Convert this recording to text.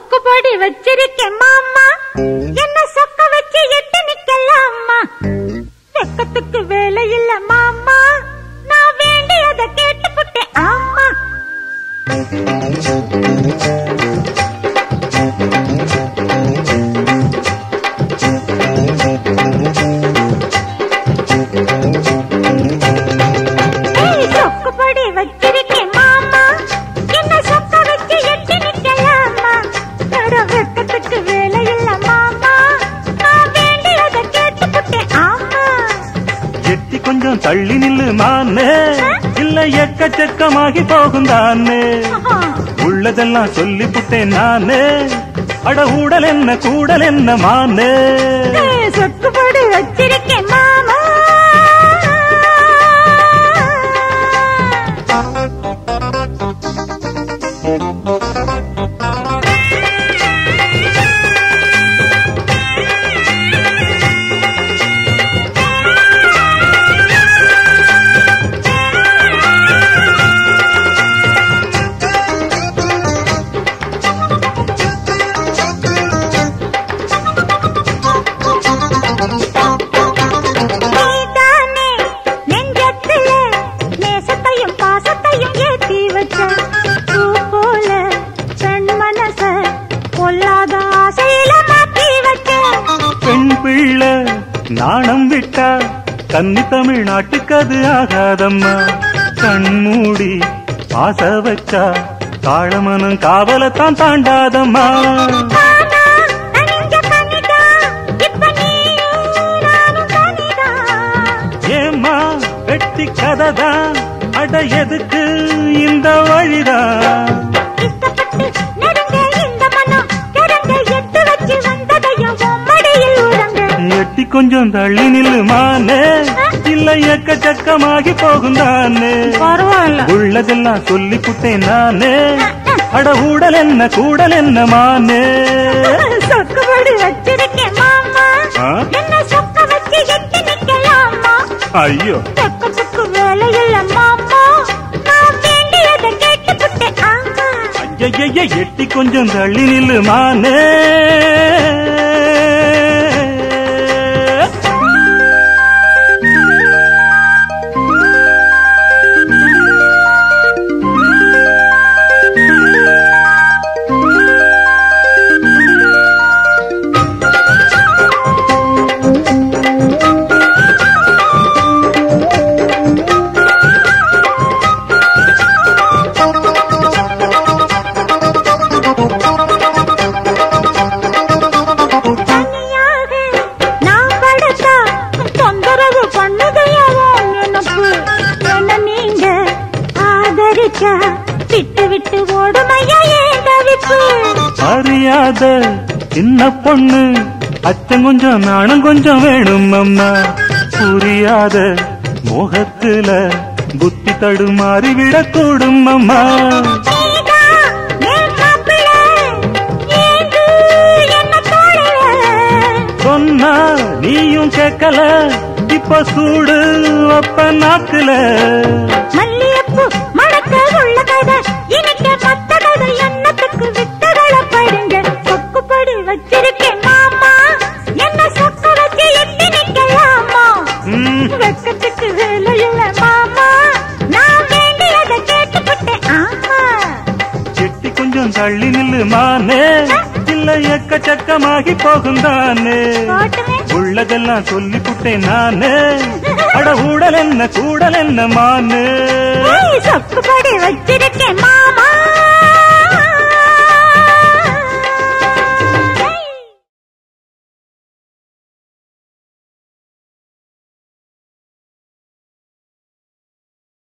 சொக்குபடி வச்சிருக்கேன் மாமா என்ன சொக்க வச்சு எட்டு நிக்கலாமா வெக்கத்துக்கு வேலை இல்ல மாமா நான் வேண்டியதை கேட்டுப்புட்டேன் ஆமா ஏய், சொக்குபடி வச்சிருக்கேன் மாமா என்ன சொக்க வச்சு எட்டு நிக்கலாமா நட வெக்கத்துக்கு வேலை இல்ல மாமா நான் வேண்டியதை கேட்டுப்புட்டேன் ஆமா எட்டி கொஞ்சம் தள்ளி நில்லு மானே இல்ல எக்கச்சக்கமாகி போகும் தானே ஆஹா. உள்ளதெல்லாம் சொல்லிப்புட்டேன் நானே அட ஊடல் என்ன கூடல் என்ன மானே ஏய், சொக்குபடி வச்சிருக்கேன் மாமா நீதானே நெஞ்சத்துல நேசத்தையும் பாசத்தையும் ஏத்தி வச்ச பூ போல பெண் மனச பொல்லாத ஆசையில மாத்தி வச்ச பெண் பிள்ளை நாணம் விட்டா கன்னி தமிழ்நாட்டுக்கு அது ஆகாதம்மா கண்மூடி ஆச வச்சா காளமனம் காவலத்தான் தாண்டாதம்மா ஆனா, நனைஞ்ச கனிதா, இப்ப நீயும் நானும் தனிதா. ஏம்மா வெட்டி கதைதான் அட எதுக்கு இந்த வழிதான் இஷ்டப்பட்டு நெருங்க இந்த மனம் கிறங்க எட்டு வச்சு வந்ததையும் உன் மடியில் உறங்க எட்டி கொஞ்சம் தள்ளி நில்லு மானே இல்ல எக்கச்சக்கமாகி போகும் தானே பரவாயில்ல உள்ளதெல்லாம் சொல்லி புட்டேன் நானே அட ஊடல் என்ன கூடல் என்ன மானே சொக்குபடி வச்சிருக்கேன் மாமா ஆ? என்ன சொக்க வச்சு எட்டு நிக்கலாமா ஐயோ சொக்கத்துக்கு வேலை இல்ல மாமா நான் வேண்டியதை கேட்டுப்புட்டேன் ஆமா ஐயய்ய எட்டி கொஞ்சம் தள்ளி நில்லு மானே தனியாக நான் படுத்தா தொந்தரவு பண்ணுதையாவோ நினப்பு என்ன நீங்க ஆதரிச்சா விட்டு விட்டு ஓடுமையா ஏன் தவிப்பு அறியாத சின்ன பொண்ணு அச்சம் கொஞ்சம் நாணம் கொஞ்சம் வேணும் அம்மா புரியாத மோகத்துல புத்தி தடுமாறி விடக்கூடும் அம்மா நீதான் என் மாப்பிள்ளை, ஏங்கு என்ன தோழல. சொன்னா நீயும் கேட்கல இப்ப சூடு அப்ப நாக்குல மல்லிகைப்பூ மணக்க உள்ள கதை, இனிக்க மத்த கதை எண்ணத்துக்கு வித்தகளை படுங்க. சொக்குப்படி வச்சிருக்கேன் மாமா, என்ன சொக்க வச்சு எட்டி நிக்கலாமா? ம், வெட்கத்துக்கு வேலை இல்ல மாமா, நான் வேண்டியதை கேட்டுப்புட்டேன் ஆமா. செட்டி கொஞ்சம் தள்ளி நில்லு மானே இல்ல எக்கச்சக்கமாகி போகும் தானே போட்டுமே. உள்ளதெல்லாம் சொல்லி புட்டேன் நானே அட ஊடல் என்ன கூடல் என்ன மானே ஏய், சொக்குப்படி வச்சிருக்கேன்